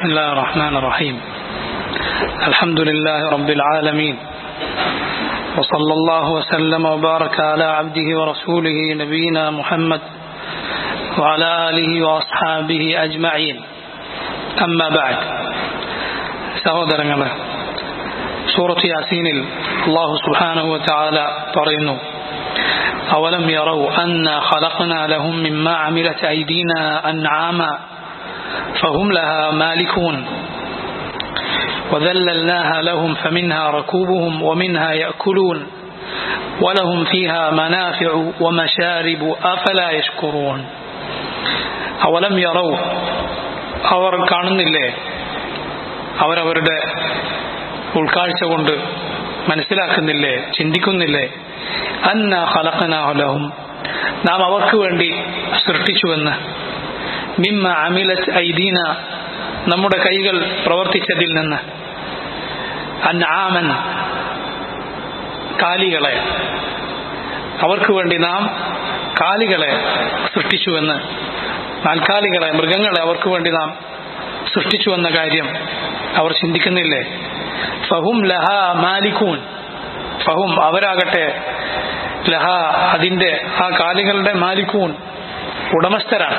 بسم الله الرحمن الرحيم الحمد لله رب العالمين وصلى الله وسلم وبارك على عبده ورسوله نبينا محمد وعلى آله وأصحابه أجمعين أما بعد സഹോദരങ്ങളെ സൂറത്ത് യാസീനിൽ അള്ളാഹു സുബ്ഹാനഹു വതആല പറയുന്നു أولم يروا أنا خلقنا لهم مما عملت أيدينا أنعاما فهم لها مالكون وذللناها لهم فمنها ركوبهم ومنها يأكلون ولهم فيها منافع ومشارب أفلا يشكرون أولم يروا അവർ കാണുന്നില്ലേ അവരവരുടെ ഉൾക്കാഴ്ച കൊണ്ട് മനസ്സിലാക്കുന്നില്ലേ ചിന്തിക്കുന്നില്ലേ അന്ന ഹലക്കനാഹലഹും നാം അവർക്ക് വേണ്ടി സൃഷ്ടിച്ചുവെന്ന് മിമ്മ അമിലത് ഐദീന നമ്മുടെ കൈകൾ പ്രവർത്തിച്ചതിൽ നിന്ന് അൻആമൻ കാലികളെ അവർക്ക് വേണ്ടി നാം കാലികളെ സൃഷ്ടിച്ചുവെന്ന് നാൽക്കാലികളെ മൃഗങ്ങളെ അവർക്ക് വേണ്ടി നാം സൃഷ്ടിച്ചു എന്ന കാര്യം അവർ ചിന്തിക്കുന്നില്ലേ ഫഹും ലഹ മാലിക്കൂൻ ഫഹും അവരാകട്ടെ ലഹ അതിന്റെ ആ കാലികളുടെ മാലിക്കൂൻ ഉടമസ്ഥരാണ്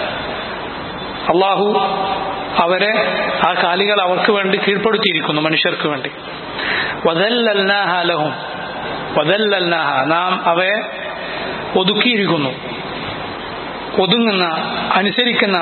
അള്ളാഹു അവരെ ആ കാലികൾ അവർക്ക് വേണ്ടി കീഴ്പ്പെടുത്തിയിരിക്കുന്നു മനുഷ്യർക്ക് വേണ്ടി വദല്ലൽനാഹലഹും വദല്ലൽനാഹ നാം അവയെ ഒതുക്കിയിരിക്കുന്നു ഒതുങ്ങുന്ന അനുസരിക്കുന്ന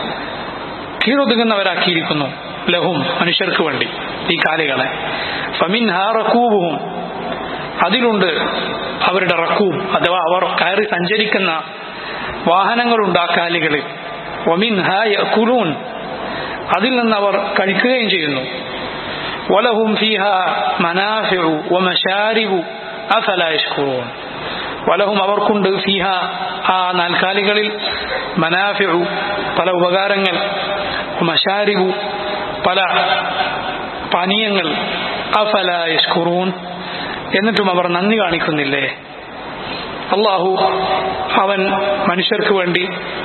കീഴൊതുങ്ങുന്നവരാക്കിയിരിക്കുന്നു ലഹും മനുഷ്യർക്ക് വേണ്ടി ഈ കാലികളെ ഫമിൻ ഹാ റക്കൂബും അതിലുണ്ട് അവരുടെ റക്കൂബ് അഥവാ അവർ കയറി സഞ്ചരിക്കുന്ന വാഹനങ്ങളുണ്ട് ആ കാലികളിൽ ഒമിൻ ഹാ യക്കുലൂൻ അതിൽ നിന്ന് അവർ കഴിക്കുകയും ചെയ്യുന്നു വലഹും ഫീഹ മനാഫിഉ വമശാരിബു അഫല യഷ്കുറൂൻ വലഹും അവർക്കുണ്ട് ഫീഹ ആ നാൽക്കാലികളിൽ മനാഫിഉ പല ഉപകാരങ്ങൾ മഷാരിബു പല പാനീയങ്ങൾ അഫല യഷ്കുറൂൻ എന്നിട്ടും അവർ നന്ദി കാണിക്കുന്നില്ലേ അള്ളാഹു അവൻ മനുഷ്യർക്ക് വേണ്ടി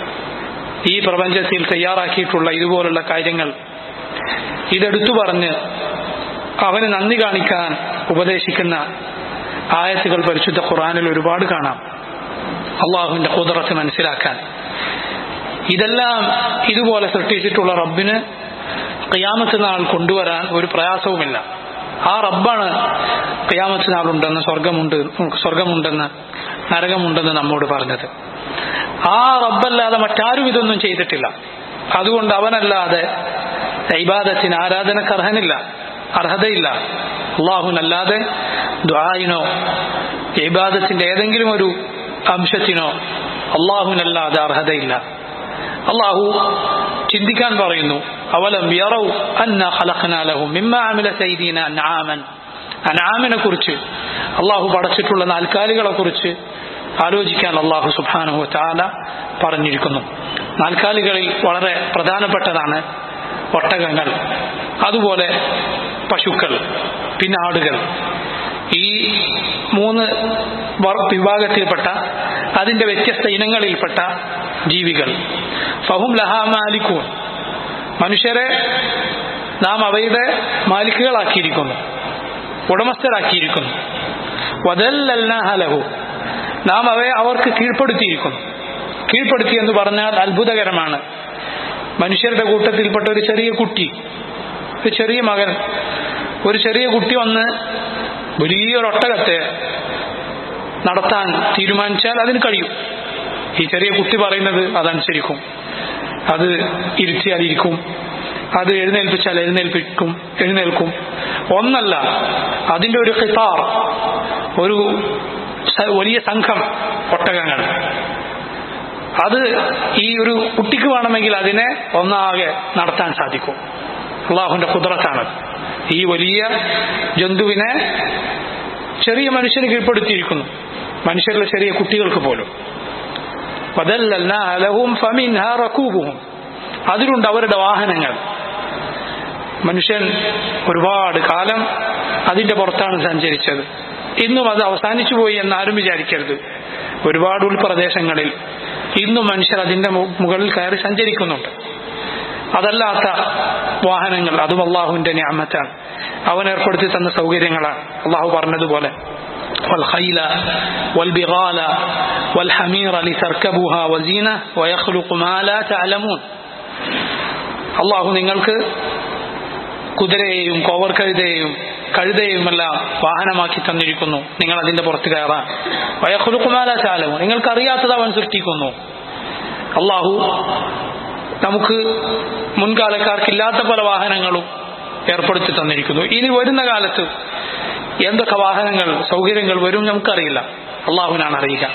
ഈ പ്രപഞ്ചത്തിൽ തയ്യാറാക്കിയിട്ടുള്ള ഇതുപോലുള്ള കാര്യങ്ങൾ ഇതെടുത്തു പറഞ്ഞ് അവന് നന്ദി കാണിക്കാൻ ഉപദേശിക്കുന്ന ആയത്തുകൾ പരിശുദ്ധ ഖുറാനിൽ ഒരുപാട് കാണാം അള്ളാഹുവിന്റെ കുതിറത്ത് മനസ്സിലാക്കാൻ ഇതെല്ലാം ഇതുപോലെ സൃഷ്ടിച്ചിട്ടുള്ള റബ്ബിന് കയ്യാമത്ത് നാൾ കൊണ്ടുവരാൻ ഒരു പ്രയാസവുമില്ല ആ റബ്ബാണ് കയ്യാമത്ത് നാളുണ്ടെന്ന് സ്വർഗമുണ്ട് സ്വർഗമുണ്ടെന്ന് നരകമുണ്ടെന്ന് നമ്മോട് പറഞ്ഞത് ആ റബ്ബല്ലാതെ മറ്റാരും ഇതൊന്നും ചെയ്തിട്ടില്ല അതുകൊണ്ട് അവനല്ലാതെ ഇബാദത്തിന് ആരാധനക്ക് അർഹനില്ല അർഹതയില്ല അള്ളാഹുനല്ലാതെ ദ്വായിനോ ഇബാദത്തിന്റെ ഏതെങ്കിലും ഒരു അംശത്തിനോ അള്ളാഹുനല്ലാതെ അർഹതയില്ല അള്ളാഹു ചിന്തിക്കാൻ പറയുന്നു അവലം യറവ് അന്ന ഖലഖനാലഹു മിമ്മ അമില സൈദീന അൻആമൻ അൻആമിനെ കുറിച്ച് അള്ളാഹു പടച്ചിട്ടുള്ള നാൽക്കാലികളെ കുറിച്ച് ആലോചിക്കാൻ അള്ളാഹു സുബാനഹു താല പറഞ്ഞിരിക്കുന്നു നാൽക്കാലികളിൽ വളരെ പ്രധാനപ്പെട്ടതാണ് ഒട്ടകങ്ങൾ അതുപോലെ പശുക്കൾ പിന്നെ ആടുകൾ ഈ മൂന്ന് വിഭാഗത്തിൽപ്പെട്ട അതിന്റെ വ്യത്യസ്ത ഇനങ്ങളിൽപ്പെട്ട ജീവികൾ ഫഹും ലഹാമാലിക്കൂൻ മനുഷ്യരെ നാം അവയുടെ മാലിക്കുകളാക്കിയിരിക്കുന്നു ഉടമസ്ഥരാക്കിയിരിക്കുന്നു വദല്ലഹു നാം അവയെ അവർക്ക് കീഴ്പ്പെടുത്തിയിരിക്കുന്നു കീഴ്പ്പെടുത്തി എന്ന് പറഞ്ഞാൽ അത്ഭുതകരമാണ് മനുഷ്യരുടെ കൂട്ടത്തിൽപ്പെട്ട ഒരു ചെറിയ കുട്ടി ഒരു ചെറിയ മകൻ ഒരു ചെറിയ കുട്ടി വന്ന് വലിയൊരു ഒട്ടകത്തെ നടത്താൻ തീരുമാനിച്ചാൽ അതിന് കഴിയും ഈ ചെറിയ കുട്ടി പറയുന്നത് അതനുസരിക്കും അത് ഇരുത്തിയാൽ ഇരിക്കും അത് എഴുന്നേൽപ്പിച്ചാൽ എഴുന്നേൽപ്പിക്കും എഴുന്നേൽക്കും ഒന്നല്ല അതിന്റെ ഒരു ഹിതാർ ഒരു വലിയ സംഘം ഒട്ടകങ്ങൾ അത് ഈ ഒരു കുട്ടിക്ക് വേണമെങ്കിൽ അതിനെ ഒന്നാകെ നടത്താൻ സാധിക്കും അള്ളാഹുന്റെ കുതിരത്താണ് ഈ വലിയ ജന്തുവിനെ ചെറിയ മനുഷ്യന് കീഴ്പ്പെടുത്തിയിരിക്കുന്നു മനുഷ്യരിലെ ചെറിയ കുട്ടികൾക്ക് പോലും അതിലുണ്ട് അവരുടെ വാഹനങ്ങൾ മനുഷ്യൻ ഒരുപാട് കാലം അതിന്റെ പുറത്താണ് സഞ്ചരിച്ചത് ഇന്നും അത് അവസാനിച്ചു പോയി എന്ന് ആരും വിചാരിക്കരുത് ഒരുപാട് ഉൾപ്രദേശങ്ങളിൽ ഇന്നും മനുഷ്യർ അതിന്റെ മുകളിൽ കയറി സഞ്ചരിക്കുന്നുണ്ട് അതല്ലാത്ത വാഹനങ്ങൾ അതും അള്ളാഹുവിന്റെ ഞാമത്താണ് അവൻ ഏർപ്പെടുത്തി തന്ന സൗകര്യങ്ങളാണ് അള്ളാഹു പറഞ്ഞതുപോലെ والخيل والبغال والحمير لتركبوها وزينة ويخلق ما لا تعلمون അള്ളാഹു നിങ്ങൾക്ക് കുതിരയെയും കോവർ കഴുതയെയും കഴുതയുമെല്ലാം വാഹനമാക്കി തന്നിരിക്കുന്നു നിങ്ങൾ അതിന്റെ പുറത്ത് കയറാൻ വയഹുലുക്കുമാല ചാലമോ നിങ്ങൾക്കറിയാത്തത് അവൻ സൃഷ്ടിക്കുന്നു അള്ളാഹു നമുക്ക് മുൻകാലക്കാർക്കില്ലാത്ത പല വാഹനങ്ങളും ഏർപ്പെടുത്തി തന്നിരിക്കുന്നു ഇനി വരുന്ന കാലത്ത് എന്തൊക്കെ വാഹനങ്ങൾ സൗകര്യങ്ങൾ വരും നമുക്കറിയില്ല അള്ളാഹുവിനാണ് അറിയുക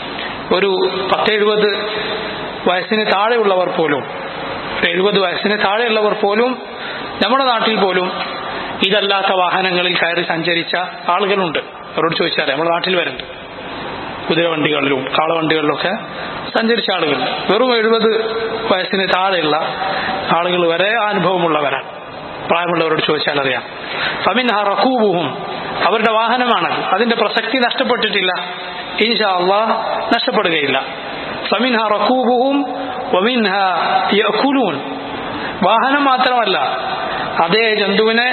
ഒരു പത്തെഴുപത് വയസ്സിന് താഴെയുള്ളവർ പോലും എഴുപത് വയസ്സിന് താഴെയുള്ളവർ പോലും നമ്മുടെ നാട്ടിൽ പോലും ഇതല്ലാത്ത വാഹനങ്ങളിൽ കയറി സഞ്ചരിച്ച ആളുകളുണ്ട് അവരോട് ചോദിച്ചാൽ നമ്മുടെ നാട്ടിൽ വരുന്നുണ്ട് കുതിരവണ്ടികളിലും കാളവണ്ടികളിലൊക്കെ സഞ്ചരിച്ച ആളുകൾ വെറും എഴുപത് വയസ്സിന് താഴെയുള്ള ആളുകൾ വരെ അനുഭവമുള്ളവരാണ് പ്രായമുള്ളവരോട് ചോദിച്ചാൽ അറിയാം ഫമിൻ റഖൂബുഹും അവരുടെ വാഹനമാണത് അതിന്റെ പ്രസക്തി നഷ്ടപ്പെട്ടിട്ടില്ല ഇൻഷാ അള്ളാഹ് നഷ്ടപ്പെടുകയില്ല ഫമിൻഹ റഖൂബുഹും വമിൻഹ യഅകുലൂൻ വാഹനം മാത്രമല്ല അതേ ജന്തുവിനെ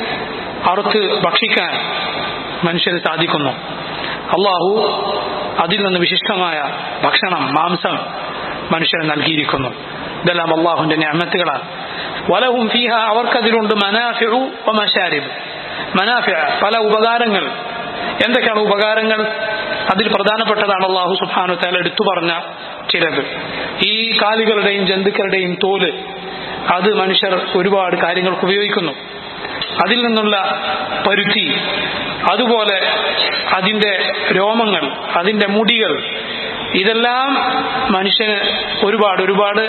അറുത്ത് ഭക്ഷിക്കാൻ മനുഷ്യന് സാധിക്കുന്നു അള്ളാഹു അതിൽ നിന്ന് വിശിഷ്ടമായ ഭക്ഷണം മാംസം മനുഷ്യന് നൽകിയിരിക്കുന്നു ഇതെല്ലാം അള്ളാഹുവിന്റെ ഞാമത്തുകളാണ് വലഹും ഫീഹ അവർക്കതിലുണ്ട് മനാഫിഉ മഷാരിബ് മനാഫിഅ പല ഉപകാരങ്ങൾ എന്തൊക്കെയാണ് ഉപകാരങ്ങൾ അതിൽ പ്രധാനപ്പെട്ടതാണ് അള്ളാഹു സുബാനു താല എടുത്തു പറഞ്ഞ ചിലത് ഈ കാലികളുടെയും ജന്തുക്കളുടെയും തോല് അത് മനുഷ്യർ ഒരുപാട് കാര്യങ്ങൾക്ക് ഉപയോഗിക്കുന്നു അതിൽ നിന്നുള്ള പരുത്തി അതുപോലെ അതിന്റെ രോമങ്ങൾ അതിന്റെ മുടികൾ ഇതെല്ലാം മനുഷ്യന് ഒരുപാട് ഒരുപാട്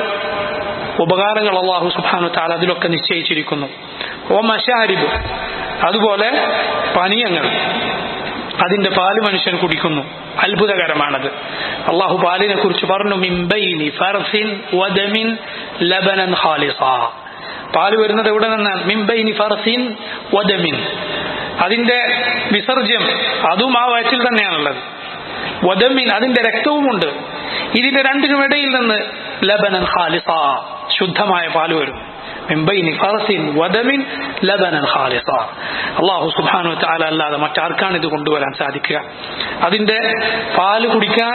ഉപകാരങ്ങൾ അള്ളാഹു സുബാനു താല അതിലൊക്കെ നിശ്ചയിച്ചിരിക്കുന്നു ഓ മഷാരിബ് അതുപോലെ പാനീയങ്ങൾ അതിന്റെ പാല് മനുഷ്യൻ കുടിക്കുന്നു അത്ഭുതകരമാണത് അള്ളാഹു പാലിനെ കുറിച്ച് പറഞ്ഞു മിംബൈനി ഫർസിൻ വദമിൻ ലബനൻ ഖാലിസ പാല് വരുന്നത് എവിടെ നിന്നാണ് മിംബൈനി ഫർസിൻ വദമിൻ അതിന്റെ വിസർജ്യം അതും ആ വയറ്റിൽ തന്നെയാണുള്ളത് വദമിൻ അതിന്റെ രക്തവുമുണ്ട് ഇതിന്റെ രണ്ടിനും ഇടയിൽ നിന്ന് ലബനൻ ഖാലിസ ശുദ്ധമായ പാല് വരും മിംബൈനി ഫറസിൻ വദമിൻ ലബനൻ ഖാലിസ അള്ളാഹു സുബ്ഹാനഹു തആല അല്ലാതെ മറ്റാർക്കാണ് ഇത് കൊണ്ടുവരാൻ സാധിക്കുക അതിന്റെ പാല് കുടിക്കാൻ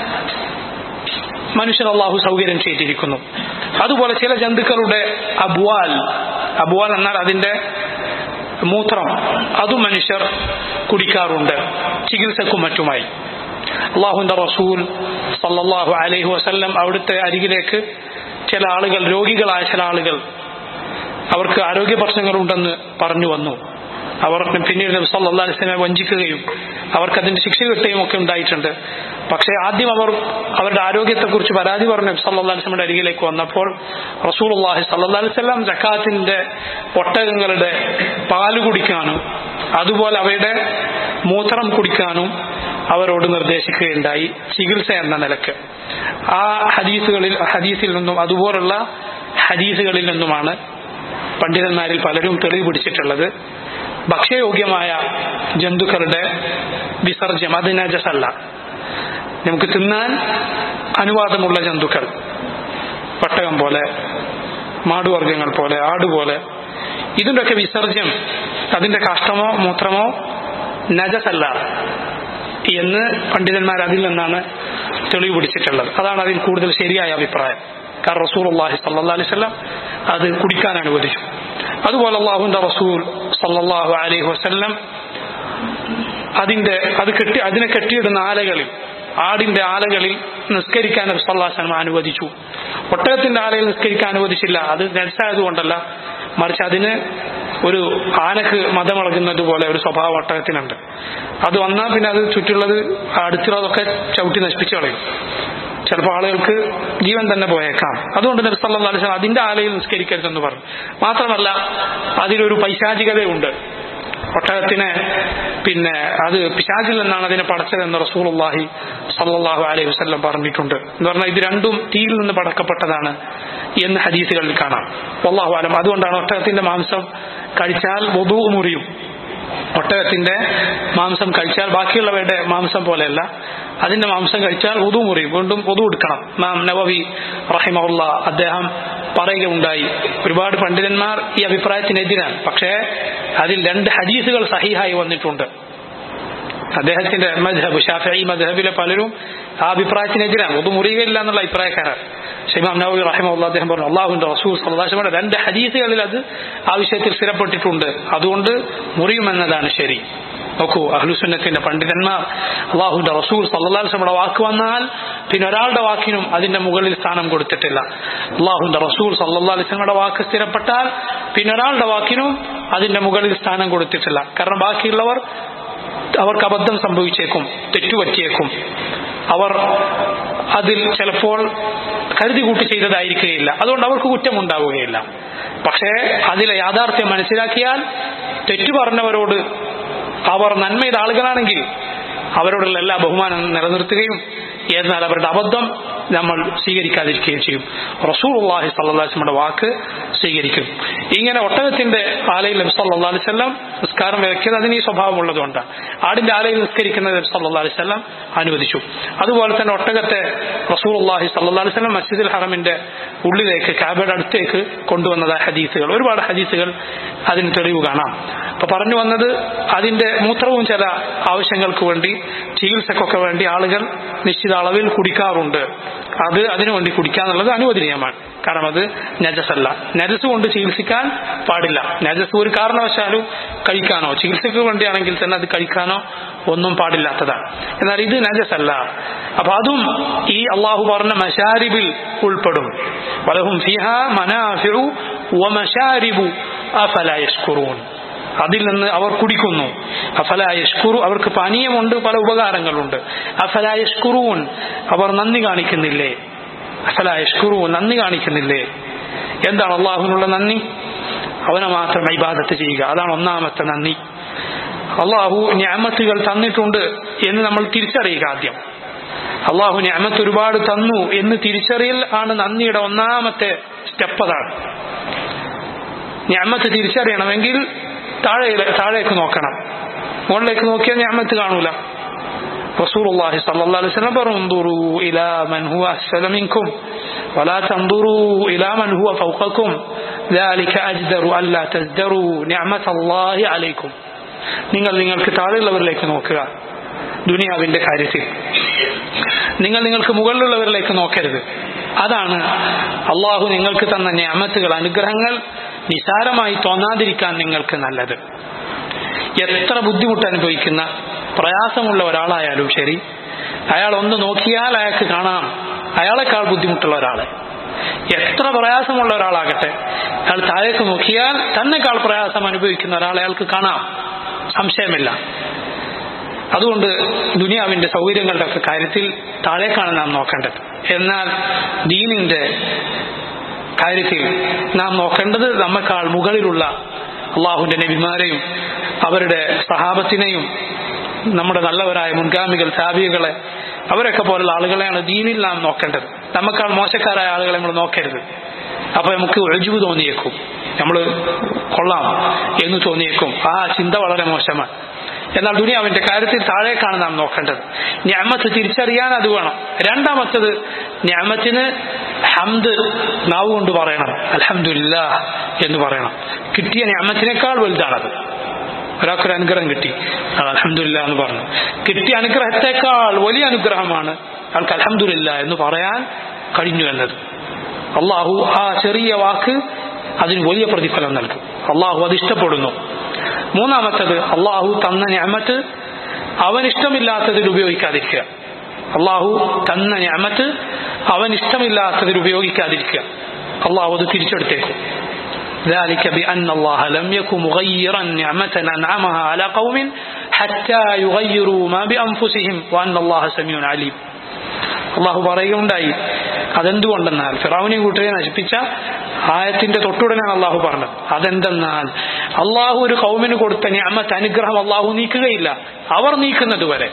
മനുഷ്യർ അള്ളാഹു സൗകര്യം ചെയ്തിരിക്കുന്നു അതുപോലെ ചില ജന്തുക്കളുടെ അബ്വാൽ അബ്വാൽ എന്നാൽ അതിന്റെ മൂത്രം അതും മനുഷ്യർ കുടിക്കാറുണ്ട് ചികിത്സക്കും മറ്റുമായി അള്ളാഹുന്റെ റസൂൽ സല്ലല്ലാഹു അലൈഹി വസല്ലം അവിടുത്തെ അരികിലേക്ക് ചില ആളുകൾ രോഗികളായ ചില ആളുകൾ അവർക്ക് ആരോഗ്യ പ്രശ്നങ്ങളുണ്ടെന്ന് പറഞ്ഞു വന്നു അവർ പിന്നീട് സല്ലല്ലാഹു അലൈഹി വസല്ലമെ വഞ്ചിക്കുകയും അവർക്ക് അതിന്റെ ശിക്ഷ കിട്ടുകയും ഒക്കെ ഉണ്ടായിട്ടുണ്ട് പക്ഷേ ആദ്യം അവർ അവരുടെ ആരോഗ്യത്തെക്കുറിച്ച് പരാതി പറഞ്ഞു സല്ലല്ലാഹു അലൈഹി വസല്ലമയുടെ അരികിലേക്ക് വന്നപ്പോൾ റസൂലുള്ളാഹി സല്ലല്ലാഹു അലൈഹി വസല്ലം സക്കാത്തിന്റെ ഒട്ടകങ്ങളുടെ പാല് കുടിക്കാനും അതുപോലെ അവയുടെ മൂത്രം കുടിക്കാനും അവരോട് നിർദ്ദേശിക്കുകയുണ്ടായി ചികിത്സ എന്ന നിലക്ക് ആ ഹദീസുകളിൽ ഹദീസിൽ നിന്നും അതുപോലുള്ള ഹദീസുകളിൽ നിന്നുമാണ് പണ്ഡിതന്മാരിൽ പലരും തെളിവ് പിടിച്ചിട്ടുള്ളത് ഭക്ഷ്യയോഗ്യമായ ജന്തുക്കളുടെ വിസർജ്യം അത് നജസല്ല നമുക്ക് തിന്നാൻ അനുവാദമുള്ള ജന്തുക്കൾ പട്ടകം പോലെ മാടുവർഗങ്ങൾ പോലെ ആടുപോലെ ഇതിൻ്റെയൊക്കെ വിസർജ്യം അതിന്റെ കാഷ്ടമോ മൂത്രമോ നജസല്ല എന്ന് പണ്ഡിതന്മാർ അതിൽ നിന്നാണ് തെളിവ് പിടിച്ചിട്ടുള്ളത് അതാണ് അതിൽ കൂടുതൽ ശരിയായ അഭിപ്രായം കാരണം റസൂൽ അള്ളാഹി സല്ലാ അലൈഹി സ്വലം അത് കുടിക്കാൻ അനുവദിച്ചു അതുപോലെ അള്ളാഹുന്റെ റസൂൽ സല്ലാഹു അലൈഹി വസ്ല്ലം അതിന്റെ അത് കെട്ടി അതിനെ കെട്ടിയിടുന്ന ആലകളിൽ ആടിന്റെ ആലകളിൽ നിസ്കരിക്കാൻ സല്ലാസ്ലം അനുവദിച്ചു ഒട്ടകത്തിന്റെ ആലയിൽ നിസ്കരിക്കാൻ അനുവദിച്ചില്ല അത് നെൽസായതുകൊണ്ടല്ല മറിച്ച് അതിന് ഒരു ആനക്ക് മതമിളകുന്നത് പോലെ ഒരു സ്വഭാവം ഒട്ടകത്തിനുണ്ട് അത് വന്നാൽ പിന്നെ അത് ചുറ്റുള്ളത് അടുത്തുള്ളതൊക്കെ ചവിട്ടി നശിപ്പിച്ചു കളയും ചിലപ്പോൾ ആളുകൾക്ക് ജീവൻ തന്നെ പോയേക്കാം അതുകൊണ്ട് നബിസല്ലാ അലൈഹി അതിന്റെ ആലയിൽ നിസ്കരിക്കരുതെന്ന് പറഞ്ഞു മാത്രമല്ല അതിലൊരു പൈശാചികതയുണ്ട് ഒട്ടകത്തിനെ പിന്നെ അത് പിശാചിൽ നിന്നാണ് അതിനെ പടച്ചതെന്ന് റസൂലുള്ളാഹി സല്ലല്ലാഹു അലൈഹി വസല്ലം പറഞ്ഞിട്ടുണ്ട് എന്ന് പറഞ്ഞാൽ ഇത് രണ്ടും തീയിൽ നിന്ന് പടക്കപ്പെട്ടതാണ് എന്ന് ഹദീസുകളിൽ കാണാം അള്ളാഹു ആലം അതുകൊണ്ടാണ് ഒട്ടകത്തിന്റെ മാംസം കഴിച്ചാൽ വധു മുറിയും ഒട്ടകത്തിന്റെ മാംസം കഴിച്ചാൽ ബാക്കിയുള്ളവയുടെ മാംസം പോലെയല്ല അതിന്റെ മാംസം കഴിച്ചാൽ ഉതു മുറിയും വീണ്ടും ഉതു എടുക്കണം നാം നവവി റഹിമുള്ള അദ്ദേഹം പറയുകയുണ്ടായി ഒരുപാട് പണ്ഡിതന്മാർ ഈ അഭിപ്രായത്തിനെതിരാണ് പക്ഷേ അതിൽ രണ്ട് ഹദീസുകൾ സഹിഹായി വന്നിട്ടുണ്ട് അദ്ദേഹത്തിന്റെ മദ്ഹബ് ഷാഫി മദ്ഹബിലെ പലരും ആ അഭിപ്രായത്തിനെതിരാണ് ഒന്നും മുറിയുകയില്ല എന്നുള്ള അഭിപ്രായക്കാരാണ് ഷെയ്മാം നബി റഹിമുള്ള അദ്ദേഹം പറഞ്ഞു അള്ളാഹുവിന്റെ റസൂൽ സല്ലാസ്മയുടെ രണ്ട് ഹദീസുകളിൽ അത് ആ വിഷയത്തിൽ സ്ഥിരപ്പെട്ടിട്ടുണ്ട് അതുകൊണ്ട് മുറിയുമെന്നതാണ് ശരി നോക്കൂ അഹ്ലുസുന്നത്തിന്റെ പണ്ഡിതന്മാർ അള്ളാഹുന്റെ റസൂൽ സല്ലാസ്മയുടെ വാക്ക് വന്നാൽ പിന്നെ ഒരാളുടെ വാക്കിനും അതിന്റെ മുകളിൽ സ്ഥാനം കൊടുത്തിട്ടില്ല അള്ളാഹുന്റെ റസൂൽ സല്ലാ അലിസ്ലമയുടെ വാക്ക് സ്ഥിരപ്പെട്ടാൽ പിന്നെ ഒരാളുടെ വാക്കിനും അതിന്റെ മുകളിൽ സ്ഥാനം കൊടുത്തിട്ടില്ല കാരണം ബാക്കിയുള്ളവർ അവർക്ക് അബദ്ധം സംഭവിച്ചേക്കും തെറ്റുപറ്റിയേക്കും അവർ അതിൽ ചിലപ്പോൾ കരുതി കൂട്ടി ചെയ്തതായിരിക്കുകയില്ല അതുകൊണ്ട് അവർക്ക് കുറ്റമുണ്ടാവുകയില്ല പക്ഷേ അതിലെ യാഥാർത്ഥ്യം മനസ്സിലാക്കിയാൽ തെറ്റു പറഞ്ഞവരോട് അവർ നന്മയുടെ ആളുകളാണെങ്കിൽ അവരോടുള്ള എല്ലാ ബഹുമാനം നിലനിർത്തുകയും എന്നാൽ അവരുടെ അബദ്ധം നമ്മൾ സ്വീകരിക്കാതിരിക്കുകയും ചെയ്യും റസൂൽ അള്ളാഹി സല്ലാസ്മയുടെ വാക്ക് സ്വീകരിക്കും ഇങ്ങനെ ഒട്ടകത്തിന്റെ ആലയിൽ നബി സല്ലാ അലിസ്ല്ലാം നിസ്കാരം വിലക്കിയത് അതിന് ഈ സ്വഭാവമുള്ളതുകൊണ്ടാണ് ആടിന്റെ ആലയിൽ നിസ്കരിക്കുന്നത് നബി സല്ലാ അലിസ്ല്ലാം അനുവദിച്ചു അതുപോലെ തന്നെ ഒട്ടകത്തെ റസൂൽ അള്ളാഹി സല്ലാ അലിസ്ല്ലാം മസ്ജിദുൽ ഹറമിന്റെ ഉള്ളിലേക്ക് കാബയുടെ അടുത്തേക്ക് കൊണ്ടുവന്നതായ ഹദീസുകൾ ഒരുപാട് ഹദീസുകൾ അതിന് തെളിവ് കാണാം അപ്പൊ പറഞ്ഞു വന്നത് അതിന്റെ മൂത്രവും ചില ആവശ്യങ്ങൾക്ക് വേണ്ടി ചികിത്സക്കൊക്കെ വേണ്ടി ആളുകൾ നിശ്ചിത അളവിൽ കുടിക്കാറുണ്ട് അത് അതിനുവേണ്ടി കുടിക്കാന്നുള്ളത് അനുവദനീയമാണ് കാരണം അത് നജസല്ല നജസ് കൊണ്ട് ചികിത്സിക്കാൻ പാടില്ല നജസ് ഒരു കാരണവശാലും കഴിക്കാനോ ചികിത്സയ്ക്ക് വേണ്ടിയാണെങ്കിൽ തന്നെ അത് കഴിക്കാനോ ഒന്നും പാടില്ലാത്തതാണ് എന്നാൽ ഇത് നജസല്ല അപ്പൊ അതും ഈ അള്ളാഹു പറഞ്ഞ മഷാരിബിൽ ഉൾപ്പെടും വലഹും ഫിഹ മനാഫിഉ വമശാരിബു അഫല യഷ്കുറൂൻ അതിൽ നിന്ന് അവർ കുടിക്കുന്നു അഫലായഷ്കുറു അവർക്ക് പാനീയമുണ്ട് പല ഉപകാരങ്ങളുണ്ട് അഫലായഷ്കുറൂൻ അവർ നന്ദി കാണിക്കുന്നില്ലേ അഫലായഷ്കുറു നന്ദി കാണിക്കുന്നില്ലേ എന്താണ് അള്ളാഹുവിനുള്ള നന്ദി അവനെ മാത്രം ഇബാദത്ത് ചെയ്യുക അതാണ് ഒന്നാമത്തെ നന്ദി അള്ളാഹു ഞാമത്തുകൾ തന്നിട്ടുണ്ട് എന്ന് നമ്മൾ തിരിച്ചറിയുക ആദ്യം അള്ളാഹു ഞാമത്ത് ഒരുപാട് തന്നു എന്ന് തിരിച്ചറിയൽ ആണ് നന്ദിയുടെ ഒന്നാമത്തെ സ്റ്റെപ്പ് അതാണ് ഞാമത്ത് തിരിച്ചറിയണമെങ്കിൽ താഴെ താഴേക്ക് നോക്കണം മുകളിലേക്ക് നോക്കിയാൽ ഞാമത്ത് കാണൂല رسول الله صلى الله عليه وسلم انظروا إلى من هو أسفل منكم ولا تنظروا إلى من هو فوقكم ذلك أجدر ألا تزدروا نعمة الله عليكم നിങ്ങൾ നിങ്ങൾക്ക് താഴെയുള്ളവരിലേക്ക് നോക്കുക ദുനിയാവിന്റെ കാര്യത്തിൽ നിങ്ങൾ നിങ്ങൾക്ക് മുകളിലുള്ളവരിലേക്ക് നോക്കരുത് അതാണ് അള്ളാഹു നിങ്ങൾക്ക് തന്ന ഞാമത്തുകൾ അനുഗ്രഹങ്ങൾ നിസാരമായി തോന്നാതിരിക്കാൻ നിങ്ങൾക്ക് നല്ലത് എത്ര ബുദ്ധിമുട്ട് അനുഭവിക്കുന്ന പ്രയാസമുള്ള ഒരാളായാലും ശരി അയാൾ ഒന്ന് നോക്കിയാൽ അയാൾക്ക് കാണാം അയാളെക്കാൾ ബുദ്ധിമുട്ടുള്ള ഒരാളെ എത്ര പ്രയാസമുള്ള ഒരാളാകട്ടെ അയാൾ താഴേക്ക് നോക്കിയാൽ തന്നെക്കാൾ പ്രയാസം അനുഭവിക്കുന്ന ഒരാളെ അയാൾക്ക് കാണാം സംശയമില്ല അതുകൊണ്ട് ദുനിയാവിന്റെ സൗകര്യങ്ങളുടെ ഒക്കെ കാര്യത്തിൽ താഴേക്കാണ് നാം നോക്കേണ്ടത് എന്നാൽ ദീനിന്റെ കാര്യത്തിൽ നാം നോക്കേണ്ടത് നമ്മെക്കാൾ മുകളിലുള്ള അള്ളാഹുന്റെ നബിമാരെയും അവരുടെ സഹാബത്തിനെയും നമ്മുടെ നല്ലവരായ മുൻഗാമികൾ സാബികളെ അവരൊക്കെ പോലുള്ള ആളുകളെയാണ് ദീനിൽ നാം നോക്കേണ്ടത് നമ്മക്കാൾ മോശക്കാരായ ആളുകളെ നമ്മൾ നോക്കരുത് അപ്പൊ നമുക്ക് ഒഴിജുവ് തോന്നിയേക്കും നമ്മൾ കൊള്ളാം എന്ന് തോന്നിയേക്കും ആ ചിന്ത വളരെ മോശമാണ് എന്നാൽ ദുനിയാവിന്റെ കാര്യത്തിൽ താഴേക്കാണ് നാം നോക്കേണ്ടത് ഞാമത്ത് തിരിച്ചറിയാൻ അത് വേണം രണ്ടാമത്തത് ഞാമത്തിന് ഹംദ് നാവ് കൊണ്ട് പറയണം അലഹമില്ല എന്ന് പറയണം കിട്ടിയ ഞാമത്തിനേക്കാൾ വലുതാണത് ഒരാൾക്കൊരു അനുഗ്രഹം കിട്ടി അലഹമില്ല എന്ന് പറഞ്ഞു കിട്ടിയ അനുഗ്രഹത്തെക്കാൾ വലിയ അനുഗ്രഹമാണ് ആൾക്ക് അലഹമില്ല എന്ന് പറയാൻ കഴിഞ്ഞു എന്നത് അള്ളാഹു ആ ചെറിയ വാക്ക് അതിന് വലിയ പ്രതിഫലം നൽകും അള്ളാഹു അത് ഇഷ്ടപ്പെടുന്നു മൂന്നാമത്തത് അള്ളാഹു തന്ന ഞാമത്ത് അവൻ ഇഷ്ടമില്ലാത്തതിൽ ഉപയോഗിക്കാതിരിക്കുക അള്ളാഹു തന്ന ഞാമത്ത് അവൻ ഇഷ്ടമില്ലാത്തതിൽ ഉപയോഗിക്കാതിരിക്കുക അള്ളാഹു അത് തിരിച്ചെടുത്തേക്കും ذلك بأن الله لم يكن مغيرا نعمة أنعمها على قوم حتى يغيروا ما بأنفسهم وأن الله سميع عليم അള്ളാഹു പറയുകയുണ്ടായി അതെന്തുകൊണ്ടെന്നാൽ ഫിറാവുനി കൂട്ടരെ നശിപ്പിച്ച ആയത്തിന്റെ തൊട്ടുടനെയാണ് അള്ളാഹു പറഞ്ഞത് അതെന്തെന്നാൽ അള്ളാഹു ഒരു കൗമിന് കൊടുത്ത ഞാമത്ത് അനുഗ്രഹം അള്ളാഹു നീക്കുകയില്ല അവർ നീക്കുന്നത് വരെ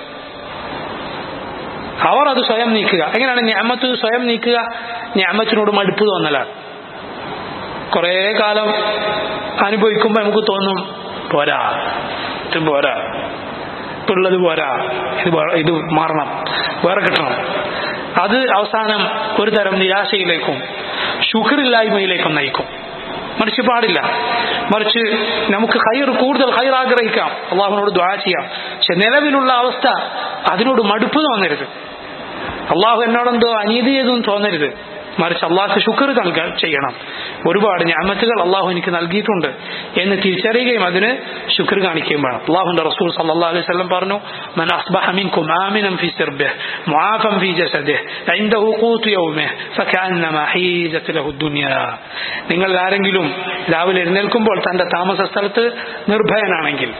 അവർ അത് സ്വയം നീക്കുക എങ്ങനെയാണ് ഞാമത്ത് സ്വയം നീക്കുക ഞാമത്തിനോട് മടുപ്പ് തോന്നലാണ് കുറെ കാലം അനുഭവിക്കുമ്പോ നമുക്ക് തോന്നും പോരാ ഇത് പോരാ ഉള്ളത് പോരാ ഇത് ഇത് മാറണം വേറെ കിട്ടണം അത് അവസാനം ഒരു തരം നിരാശയിലേക്കും ശുക്രില്ലായ്മയിലേക്ക് നയിക്കും മറിച്ച് പാടില്ല മറിച്ച് നമുക്ക് ഹൈർ കൂടുതൽ ഹൈർ ആഗ്രഹിക്കാം അള്ളാഹുവിനോട് ദ്വാ ചെയ്യാം പക്ഷെ നിലവിലുള്ള അവസ്ഥ അതിനോട് മടുപ്പ് തോന്നരുത് അള്ളാഹു എന്നോടെന്തോ അനീതി ചെയ്തെന്ന് തോന്നരുത് മറിച്ച് അള്ളാഹ് ശുക്ർ നൽകാൻ ചെയ്യണം ഒരുപാട് ഞാമത്തുകൾ അള്ളാഹു എനിക്ക് നൽകിയിട്ടുണ്ട് എന്ന് തിരിച്ചറിയുകയും അതിന് ശുക്ർ കാണിക്കുകയും വേണം അള്ളാഹുന്റെ റസൂൽ സല്ലല്ലാഹു അലൈഹി വസല്ലം പറഞ്ഞു മൻ അസ്ബഹ മിൻകും ആമിനൻ ഫി സിർബിഹി മുആഫൻ ഫി ജസദിഹി عنده قوت يومه فكأنما حيزت له الدنيا നിങ്ങൾ ആരെങ്കിലും രാവിലെ എഴുന്നേൽക്കുമ്പോൾ തന്റെ താമസ സ്ഥലത്ത് നിർഭയനാണെങ്കിൽ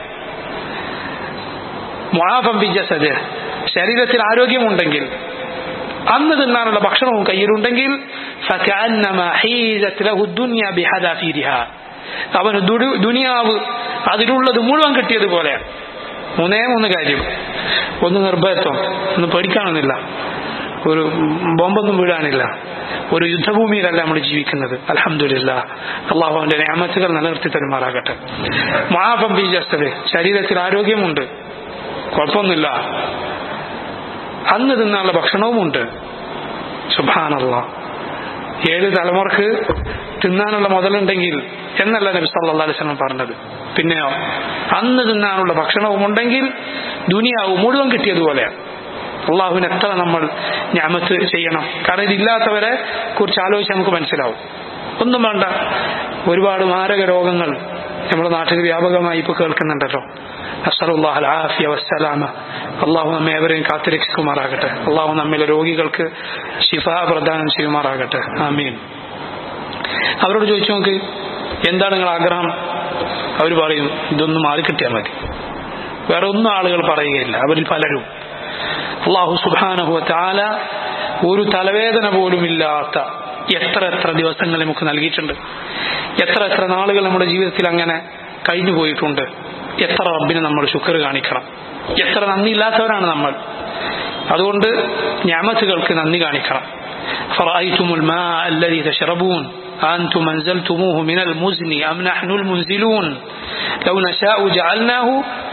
മുആഫൻ ഫി ജസദിഹി ശരീരത്തിൽ ആരോഗ്യമുണ്ടെങ്കിൽ അന്ന് തിന്നാനുള്ള ഭക്ഷണവും കയ്യിലുണ്ടെങ്കിൽ അവന് ദുനിയാവ് അതിലുള്ളത് മുഴുവൻ കിട്ടിയതുപോലെയാണ് മൂന്നേ മൂന്ന് കാര്യം ഒന്ന് നിർഭയത്വം ഒന്ന് പേടിക്കാനൊന്നുമില്ല ഒരു ബോംബൊന്നും വീഴാനില്ല ഒരു യുദ്ധഭൂമിയിലല്ല നമ്മൾ ജീവിക്കുന്നത് അലഹമില്ല അള്ളാഹു അവന്റെ ഞാമത്തുകൾ നിലനിർത്തി തരുമാറാകട്ടെ മാഫം ബീജസ്തത് ശരീരത്തിൽ ആരോഗ്യമുണ്ട് കുഴപ്പമൊന്നുമില്ല അന്ന് തിന്നാനുള്ള ഭക്ഷണവുമുണ്ട് സുഭാനല്ല ഏഴ് തലമുറക്ക് തിന്നാനുള്ള മുതലുണ്ടെങ്കിൽ എന്നല്ല നബി സല്ലാ അലിസ്ലം പറഞ്ഞത് പിന്നെയോ അന്ന് തിന്നാനുള്ള ഭക്ഷണവും ഉണ്ടെങ്കിൽ ദുനിയാവ് മുഴുവൻ കിട്ടിയതുപോലെയാണ് അള്ളാഹുവിന് എത്ര നമ്മൾ ഞാമത്ത് ചെയ്യണം കാരണം ഇതില്ലാത്തവരെ കുറിച്ച് ആലോചിച്ച് നമുക്ക് മനസ്സിലാവും ഒന്നും വേണ്ട ഒരുപാട് മാരക രോഗങ്ങൾ നമ്മുടെ നാട്ടിൽ വ്യാപകമായി ഇപ്പൊ കേൾക്കുന്നുണ്ടല്ലോ അസറുല്ലാഹ് ആഫിയ വസ്സലാമ അള്ളാഹു നമ്മെ എവരെയും കാത്തിരക്ഷിക്കുമാറാകട്ടെ അള്ളാഹു നമ്മിലെ രോഗികൾക്ക് ശിഫ പ്രദാനം ചെയ്യുമാറാകട്ടെ ആമീൻ അവരോട് ചോദിച്ചു നോക്ക് എന്താണ് നിങ്ങൾ ആഗ്രഹം അവർ പറയും ഇതൊന്നും മാറിക്കിട്ടിയാൽ മതി വേറെ ഒന്നും ആളുകൾ പറയുകയില്ല അവരിൽ പലരും അള്ളാഹു സുബാനഹു താല ഒരു തലവേദന പോലും ഇല്ലാത്ത എത്ര എത്ര ദിവസങ്ങൾ നമുക്ക് നൽകിയിട്ടുണ്ട് എത്ര എത്ര നാളുകൾ നമ്മുടെ ജീവിതത്തിൽ അങ്ങനെ കഴിഞ്ഞു പോയിട്ടുണ്ട് എത്ര റബ്ബിന് നമ്മൾ ശുക്ർ കാണിക്കണം എത്ര നന്ദിയില്ലാത്തവരാണ് നമ്മൾ അതുകൊണ്ട് ഞാമത്തുകൾക്ക് നന്ദി കാണിക്കണം فرأيتم الماء الذي تشربون أنتم أنزلتموه من المزن أم نحن المنزلون لو نشاء جعلناه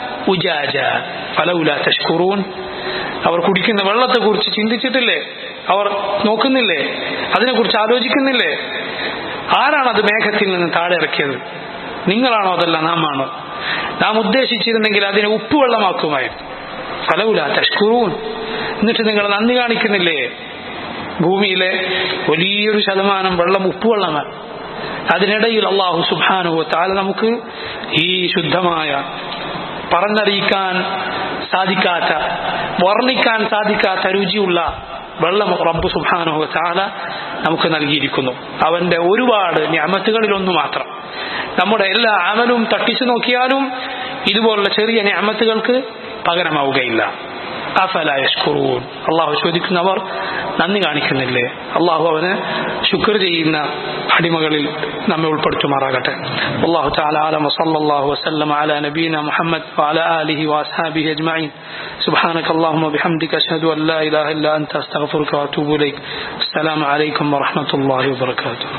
ഉജാജ ഫലൗല തഷ്കുറൂൻ അവർ കുടിക്കുന്ന വെള്ളത്തെക്കുറിച്ച് ചിന്തിച്ചിട്ടില്ലേ അവർ നോക്കുന്നില്ലേ അതിനെക്കുറിച്ച് ആലോചിക്കുന്നില്ലേ ആരാണ് അത് മേഘത്തിൽ നിന്ന് താഴെ ഇറക്കിയത് നിങ്ങളാണോ അതല്ല നാം ആണോ നാം ഉദ്ദേശിച്ചിരുന്നെങ്കിൽ അതിനെ ഉപ്പുവെള്ളമാക്കുമായിരുന്നു ഫലൗല തഷ്കുറൂൻ എന്നിട്ട് നിങ്ങൾ നന്ദി കാണിക്കുന്നില്ലേ ഭൂമിയിലെ വലിയൊരു ശതമാനം വെള്ളം ഉപ്പുവെള്ളമാണ് അതിനിടയിൽ അള്ളാഹു സുബാനുവ താല നമുക്ക് ഈ ശുദ്ധമായ പറഞ്ഞറിയിക്കാൻ സാധിക്കാത്ത വർണ്ണിക്കാൻ സാധിക്കാത്ത രുചിയുള്ള വെള്ളം റബ്ബ് സുബാനുഹ താല നമുക്ക് നൽകിയിരിക്കുന്നു അവന്റെ ഒരുപാട് ഞാമത്തുകളിലൊന്നു മാത്രം നമ്മുടെ എല്ലാ അമലും തട്ടിച്ചു നോക്കിയാലും ഇതുപോലുള്ള ചെറിയ ഞാമത്തുകൾക്ക് പകരമാവുകയില്ല അഫല യഷ്കുറൂൻ അള്ളാഹു ചോദിക്കുന്നവർ നന്ദി കാണിക്കുന്നില്ലേ അള്ളാഹു അവന് ശുക്ർ ചെയ്യുന്ന അടിമകളിൽ നമ്മെ ഉൾപ്പെടുത്തുമാറാകട്ടെ അള്ളാഹു تعالى عالم وصلى الله وسلم على نبينا محمد وعلى آله وأصحابه أجمعين سبحانك اللهم وبحمدك أشهد أن لا إله إلا أنت أستغفرك وأتوب إليك السلام عليكم ورحمة الله وبركاته